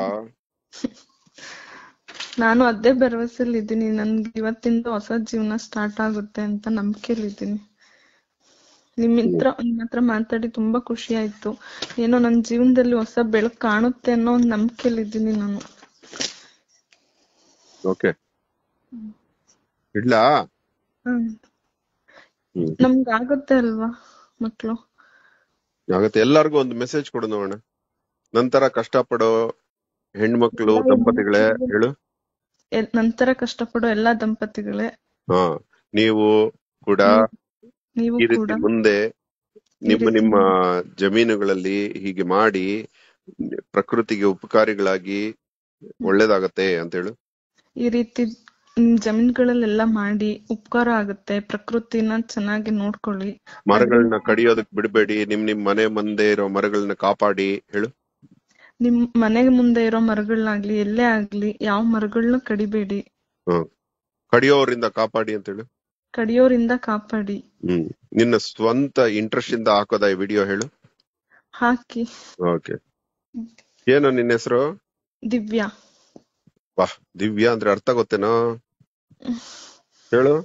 ನಾನು ಅದೇ ಭರವಸೆಲ್ ಇದ್ದೀನಿ ನನ್ಗೆ ಇವತ್ತಿಂದ ಹೊಸ ಜೀವನ ಸ್ಟಾರ್ಟ್ ಆಗುತ್ತೆ ಅಂತ ನಂಬಿಕೆಲ್ ಇದ್ದೀನಿ ನಿಮ್ ಹತ್ರ ನಿಮ್ ಹತ್ರ ಮಾತಾಡಿ ತುಂಬಾ ಖುಷಿ ಆಯ್ತು ಏನೋ ನನ್ ಜೀವನದಲ್ಲಿ ಹೊಸ ಬೆಳಕು ಕಾಣುತ್ತೆ ಅನ್ನೋ ಒಂದ್ ನಂಬಿಕೆಲ್ ಇದ್ದೀನಿ ನಾನು ಓಕೆ ಇಡ್ಲಾ ಹ್ಮ್ ಹ್ಮ್. ನಮ್ಗ್ ಆಗುತ್ತೆ ಅಲ್ವಾ ಮಕ್ಳು ಆಗತ್ತೆ ಎಲ್ಲಾರ್ಗು ಒಂದು ಮೆಸೇಜ್ ಕೊಡು ನೋಡೋಣ ನಂತರ ಕಷ್ಟಪಡೋ ಹೆಣ್ಮಕ್ಳು ದಂಪತಿಗಳೇ ಹೇಳು ಎಲ್- ನಂತರ ಕಷ್ಟಪಡೋ ಎಲ್ಲಾ ದಂಪತಿಗಳೇ ಹಾ ನೀವು ಕೂಡ ನೀವು ಈ ಕೂಡ ರೀತಿ ಮುಂದೆ ನಿಮ್ಮ ರೀತಿ ನಿಮ್ಮ ಜಮೀನುಗಳಲ್ಲಿ ಹೀಗೆ ಮಾಡಿ ಪ್ರಕೃತಿಗೆ ಉಪಕಾರಿಗಳಾಗಿ ಒಳ್ಳೇದಾಗತ್ತೆ ಅಂತ ಹೇಳು ಈ ರೀತಿ ನಿಮ್ ಜಮೀನ್ಗಳಲ್ಲೆಲ್ಲ ಮಾಡಿ ಉಪಕಾರ ಆಗುತ್ತೆ ಪ್ರಕೃತಿನ ಚೆನ್ನಾಗಿ ನೋಡ್ಕೊಳ್ಳಿ ಮರಗಳನ್ನ ಕಡಿಯೋದಕ್ ಬಿಡಬೇಡಿ ನಿಮ್ ನಿಮ್ ಮನೆ ಮುಂದೆ ಇರೋ ಮರಗಳನ್ನ ಕಾಪಾಡಿ ಹೇಳು ನಿಮ್ ಮನೆ ಮುಂದೆ ಇರೋ ಮರಗಳನ್ನಾಗ್ಲಿ ಎಲ್ಲೇ ಆಗ್ಲಿ ಯಾವ ಮರಗಳನ್ನ ಕಡಿಬೇಡಿ ಹ್ಮ್ ಕಡಿಯೋರಿಂದ ಕಾಪಾಡಿ ಅಂತ ಹೇಳು ಕಡಿಯೋರಿಂದ ಕಾಪಾಡಿ ಹ್ಮ್ ನಿನ್ನ ಸ್ವಂತ ಇಂಟ್ರೆಸ್ಟ್ ಇಂದ ಹಾಕೋದ ಈ ವಿಡಿಯೋ ಹೇಳು ಹಾಕಿ ಓಕೆ ಏನು ನಿನ್ನ ಹೆಸರು ದಿವ್ಯಾ ವಾಹ್ ದಿವ್ಯಾ ಅಂದ್ರೆ ಅರ್ಥ ಗೊತ್ತೇನೋ ಹೇಳು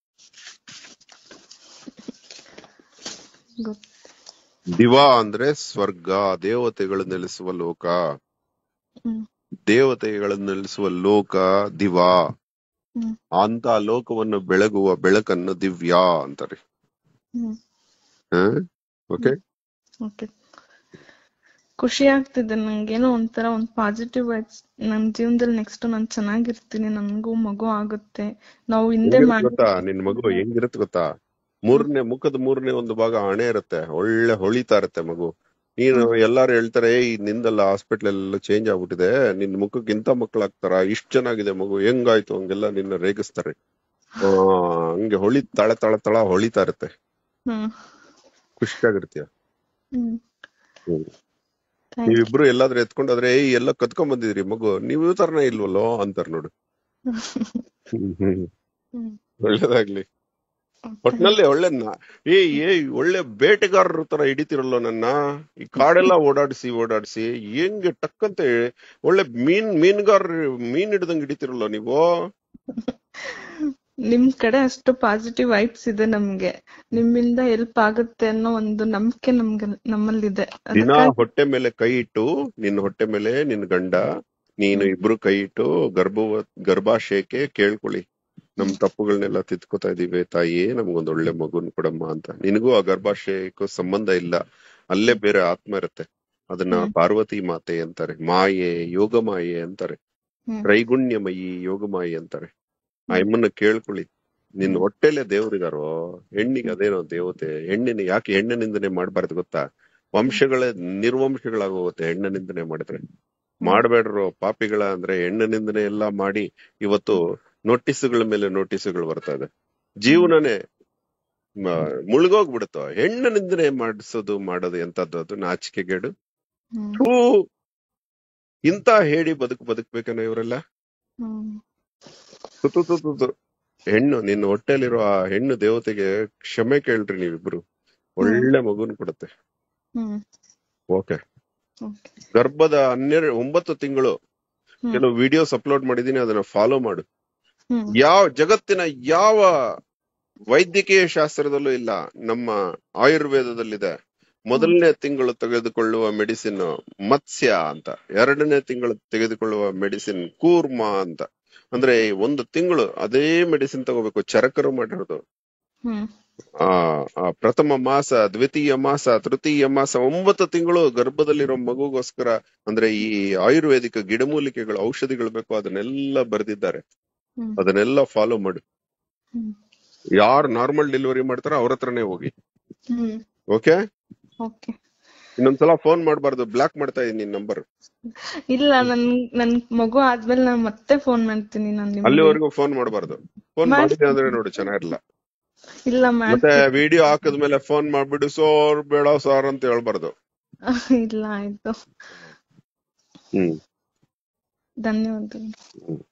ಗೊತ್- ದಿವಾ ಅಂದ್ರೆ ಸ್ವರ್ಗ ದೇವತೆಗಳು ನೆಲೆಸುವ ಲೋಕ ಹ್ಮ್ ದೇವತೆಗಳು ನೆಲೆಸುವ ಲೋಕ ದಿವಾ ಹ್ಮ್ ಅಂತ ಲೋಕವನ್ನು ಬೆಳಗುವ ಬೆಳಕನ್ನು ದಿವ್ಯಾ ಅಂತಾರೆ ಹ್ಮ್ ಓಕೆ ಓಕೆ ಖುಷಿ ಆಗ್ತಿದೆ ನಂಗೇನೋ ಒಂಥರ ಒಂದ್ ಪಾಸಿಟಿವ್ ವೈಬ್ಸ್ ನನ್ ಜೀವನದಲ್ಲಿ ನೆಕ್ಸ್ಟ್ ನಾನ್ ಚೆನ್ನಾಗಿರ್ತೀನಿ ನನ್ಗೂ ಮಗು ಆಗುತ್ತೆ ನಾವು ಹಿಂದೆ ಮಾಡಿ ಗೊತ್ತಾ ನಿನ್ ಮಗು ಹೆಂಗಿರುತ್ತೆ ಗೊತ್ತಾ ಮೂರನೇ ಮುಖದ ಮೂರನೇ ಒಂದು ಭಾಗ ಹಣೆ ಇರುತ್ತೆ ಒಳ್ಳೆ ಹೊಳಿತಾ ಇರುತ್ತೆ ಮಗು ನೀನು ಎಲ್ಲಾರು ಹೇಳ್ತಾರೆ "ಏಯ್, ನಿಂದಲ್ಲ ಹಾಸ್ಪಿಟ್ಲ್ ಎಲ್ಲ ಚೇಂಜ್ ಆಗ್ಬಿಟ್ಟಿದೆ ನಿನ್ ಮುಖಕ್ಕೆ ಇಂಥ ಮಕ್ಕಳಾಗ್ತಾರ ಇಷ್ಟ್ ಚೆನ್ನಾಗಿದೆ ಮಗು ಹೆಂಗಾಯ್ತು ಹಂಗೆಲ್ಲ ನಿನ್ನ ರೇಗಿಸ್ತಾರೆ ಆ, ಹಂಗೆ ಹೊಳಿ ತಳ ತಳ ತಳ ಹೊಳಿತಾ ಇರುತ್ತೆ ಹ್ಮ್ ಖುಷಿಯಾಗಿರ್ತೀಯ ಹ್ಮ್ ಹ್ಮ್. ಥ್ಯಾಂಕ್ ಯು ನೀವಿಬ್ರು ಎಲ್ಲಾದ್ರೂ ಎತ್ಕೊಂಡಾದ್ರೆ ಏಯ್ ಎಲ್ಲ ಕತ್ಕೊಂಡ್ ಬಂದಿದ್ರಿ ಮಗು ನೀವು ಈ ತರನೇ ಇಲ್ವಲ್ಲೋ ಅಂತಾರ ನೋಡು ಹ್ಮ್ ಹ್ಮ್ ಹ್ಮ್ ಒಳ್ಳೇದಾಗ್ಲಿ ಒಟ್ನಲ್ಲಿ ಒಳ್ಳೆ ನ- ಏ ಏ ಒಳ್ಳೆ ಬೇಟೆಗಾರರ ತರ ಹಿಡಿತಿರಲ್ಲ ನನ್ನ ಈ ಕಾಡೆಲ್ಲ ಓಡಾಡಿಸಿ ಓಡಾಡಿಸಿ ಹೆಂಗೆ ಟಕ್ಕಂತೆ ಒಳ್ಳೆ ಮೀನ್ ಮೀನ್ಗಾರ ಮೀನ್ ಹಿಡ್ದಂಗ್ ಹಿಡಿತಿರಲ್ಲ ನೀವು ನಿಮ್ ಕಡೆ ಅಷ್ಟು ಪಾಸಿಟಿವ್ ವೈಬ್ಸ್ ಇದೆ ನಮ್ಗೆ ನಿಮ್ಮಿಂದ ಹೆಲ್ಪ್ ಆಗುತ್ತೆ ಅನ್ನೋ ಒಂದು ನಂಬಿಕೆ ನಮ್ಗೆ ನಮ್ಮಲ್ಲಿದೆ ದಿನ ಅದಕ್ಕಾಗಿ ಹೊಟ್ಟೆ ಮೇಲೆ ಕೈ ಇಟ್ಟು ನಿನ್ನ ಹೊಟ್ಟೆ ಮೇಲೆ ನಿನ್ ಗಂಡ ನೀನು ಇಬ್ರು ಕೈ ಇಟ್ಟು ಗರ್ಭ ಗರ್ಭಾಶಯಕ್ಕೆ ಕೇಳ್ಕೊಳ್ಳಿ ನಮ್ ತಪ್ಪುಗಳನ್ನೆಲ್ಲ ತಿದ್ಕೋತಾ ಇದೀವಿ ತಾಯಿ ನಮ್ಗೊಂದ್ ಒಳ್ಳೆ ಮಗುನ್ ಕೊಡಮ್ಮ ಅಂತ ನಿನಗೂ ಆ ಗರ್ಭಾಶಯಕ್ಕೂ ಸಂಬಂಧ ಇಲ್ಲ ಅಲ್ಲೇ ಬೇರೆ ಆತ್ಮ ಇರುತ್ತೆ ಅದನ್ನ ಹ್ಮ್. ಪಾರ್ವತಿ ಮಾತೆ ಅಂತಾರೆ ಮಾಯೆ ಯೋಗ ಮಾಯೆ ಅಂತಾರೆ ಹ್ಮ್. ತ್ರೈಗುಣ್ಯಮಯಿ ಯೋಗಮಾಯಿ ಅಂತಾರೆ ಆ ಎಮ್ಮನ್ನ ಕೇಳ್ಕೊಳ್ಳಿ ನಿನ್ ಹೊಟ್ಟೆಲೆ ದೇವ್ರಿದಾರೋ ಹೆಣ್ಣಿಗೆ ಅದೇನೋ ದೇವತೆ ಹೆಣ್ಣಿನ ಯಾಕೆ ಹೆಣ್ಣ ನಿಂದನೆ ಮಾಡ್ಬಾರ್ದು ಗೊತ್ತಾ ವಂಶಗಳೇ ನಿರ್ವಂಶಗಳಾಗೋಗುತ್ತೆ ಹೆಣ್ಣ ನಿಂದನೆ ಮಾಡಿದ್ರೆ ಮಾಡ್ಬೇಡ್ರು ಪಾಪಿಗಳ ಅಂದ್ರೆ ಹೆಣ್ಣ ನಿಂದನೆ ಎಲ್ಲಾ ಮಾಡಿ ಇವತ್ತು ನೋಟಿಸ್ಗಳ ಮೇಲೆ ನೋಟಿಸ್ಗಳು ಬರ್ತಾ ಇದೆ ಜೀವನನೇ ಮ- ಮುಳುಗೋಗ್ಬಿಡುತ್ತೋ ಹೆಣ್ಣ ನಿಂದನೆ ಮಾಡಿಸೋದು ಮಾಡೋದು ಎಂತದ್ದು ಅದು ನಾಚಿಕೆಗೇಡು ಹ್ಮ್. ಥೂ ಇಂತ ಹೇಳಿ ಬದುಕು ಬದುಕ್ಬೇಕೇನೋ ಇವರೆಲ್ಲ ಹ್ಮ್. ತು ತು ತು ತು ತು. ಹೆಣ್ಣು ನಿನ್ನ ಹೊಟ್ಟೆಲಿರೋ ಆ ಹೆಣ್ಣು ದೇವತೆಗೆ ಕ್ಷಮೆ ಕೇಳ್ರಿ ನೀವಿಬ್ರು ಒಳ್ಳೆ ಮಗುನ್ ಕೊಡುತ್ತೆ ಹ್ಮ್. Okay Okay. ಗರ್ಭದ ಹನ್ನೆರಡು ಒಂಬತ್ತು ತಿಂಗಳು ಹ್ಮ್. ಕೆಲವು ವಿಡಿಯೋಸ್ ಅಪ್ಲೋಡ್ ಮಾಡಿದೀನಿ ಅದನ್ನ ಫಾಲೋ ಮಾಡು ಹ್ಮ್. ಯಾವ ಜಗತ್ತಿನ ಯಾವ ವೈದ್ಯಕೀಯ ಶಾಸ್ತ್ರದಲ್ಲೂ ಇಲ್ಲ ನಮ್ಮ ಆಯುರ್ವೇದದಲ್ಲಿದೆ ಮೊದಲನೇ ತಿಂಗಳು ತೆಗೆದುಕೊಳ್ಳುವ ಮೆಡಿಸಿನ್ ಮತ್ಸ್ಯ ಅಂತ ಎರಡನೇ ತಿಂಗಳು ತೆಗೆದುಕೊಳ್ಳುವ ಮೆಡಿಸಿನ್ ಕೂರ್ಮ ಅಂತ ಅಂದ್ರೆ ಒಂದು ತಿಂಗಳು ಅದೇ ಮೆಡಿಸಿನ್ ತಗೋಬೇಕು ಚರಕರು ಮಾಡಿರೋದು ಹ್ಮ್. ಆ ಆ ಪ್ರಥಮ ಮಾಸ ದ್ವಿತೀಯ ಮಾಸ ತೃತೀಯ ಮಾಸ ಒಂಬತ್ತು ತಿಂಗಳು ಗರ್ಭದಲ್ಲಿರೋ ಮಗುಗೋಸ್ಕರ ಅಂದ್ರೆ ಈ ಆಯುರ್ವೇದಿಕ ಗಿಡಮೂಲಿಕೆಗಳು ಔಷಧಿಗಳು ಬೇಕು ಅದನ್ನೆಲ್ಲ ಬರೆದಿದ್ದಾರೆ ಹ್ಮ್. ಅದನ್ನೆಲ್ಲ ಫಾಲೋ ಮಾಡು ಹ್ಮ್. ಯಾರು ನಾರ್ಮಲ್ ಡೆಲಿವರಿ ಮಾಡ್ತಾರೋ ಅವ್ರ ಹತ್ರನೇ ಹೋಗಿ ಹ್ಮ್ ಓಕೆ ಓಕೆ ಇನ್ನೊಂದ್ಸಲ ಫೋನ್ ಮಾಡ್ಬಾರ್ದು ಬ್ಲಾಕ್ ಮಾಡ್ತಾ ಇದೀನಿ ನಿನ್ ನಂಬರ್ ಇಲ್ಲ ನನ್ ನನ್ ಮಗು ಆದ್ಮೇಲೆ ನಾನ್ ಮತ್ತೆ ಫೋನ್ ಮಾಡ್ತೀನಿ ನಾನು ನಿಮ್ಗೆ ಅಲ್ಲಿವರೆಗೂ ಫೋನ್ ಮಾಡಬಾರ್ದು ಫೋನ್ ಮಾಡ್ತೀನಿ. ಮಾಡಿದೆ ಅಂದ್ರೆ ನೋಡು ಚೆನ್ನಾಗಿರಲ್ಲ ಇಲ್ಲ ಮತ್ತೆ ಮಾಡ್ತೀನಿ ವಿಡಿಯೋ ಹಾಕಿದ್ಮೇಲೆ ಫೋನ್ ಮಾಡ್ಬಿಟ್ಟು ಸೋರ್ ಬೇಡ ಸಾರ್ ಅಂತ ಹೇಳ್ಬಾರ್ದು ಇಲ್ಲ ಆಯ್ತು ಹ್ಮ್ ಧನ್ಯವಾದಗಳು ಹ್ಮ್